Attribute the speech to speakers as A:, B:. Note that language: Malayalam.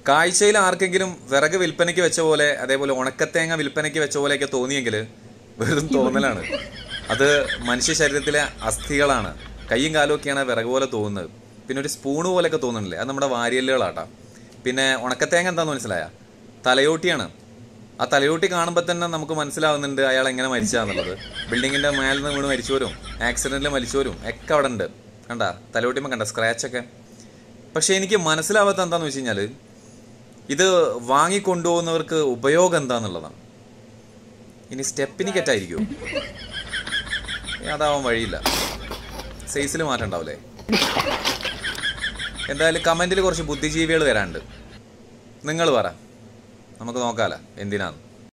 A: കാഴ്ചയിൽ ആർക്കെങ്കിലും വിറക് വിൽപ്പനയ്ക്ക് വെച്ച പോലെ അതേപോലെ ഉണക്കത്തേങ്ങ വിൽപ്പനയ്ക്ക് വെച്ച പോലെയൊക്കെ തോന്നിയെങ്കിൽ വെറും തോന്നലാണ് അത് മനുഷ്യ ശരീരത്തിലെ അസ്ഥികളാണ് കൈയും കാലും ഒക്കെയാണ് വിറക് പോലെ തോന്നുന്നത് പിന്നെ ഒരു സ്പൂണ് പോലെയൊക്കെ തോന്നുന്നില്ലേ അത് നമ്മുടെ വാരിയല്ലുകളാട്ടാ പിന്നെ ഉണക്കത്തേങ്ങ എന്താന്ന് മനസ്സിലായ തലയോട്ടിയാണ് ആ തലയോട്ടി കാണുമ്പോൾ തന്നെ നമുക്ക് മനസ്സിലാവുന്നുണ്ട് അയാൾ എങ്ങനെ മരിച്ചാന്നുള്ളത് ബിൽഡിങ്ങിന്റെ മേലിൽ നിന്ന് വീണ് മരിച്ചവരും ആക്സിഡന്റിൽ മരിച്ചവരും ഒക്കെ അവിടെ ഉണ്ട് കണ്ട തലയോട്ടിമ കണ്ട സ്ക്രാച്ച് ഒക്കെ പക്ഷെ എനിക്ക് മനസ്സിലാവാത്ത എന്താന്ന് വെച്ച് കഴിഞ്ഞാല് ഇത് വാങ്ങിക്കൊണ്ടുപോകുന്നവർക്ക് ഉപയോഗം എന്താന്നുള്ളതാണ് ഇനി സ്റ്റെപ്പിന് കെറ്റായിരിക്കും അതാവാൻ വഴിയില്ല സൈസിൽ മാറ്റം ഉണ്ടാവില്ലേ എന്തായാലും കമന്റിൽ കുറച്ച് ബുദ്ധിജീവികൾ വരാനുണ്ട് നിങ്ങൾ പറ നമുക്ക് നോക്കാല എന്തിനാന്ന്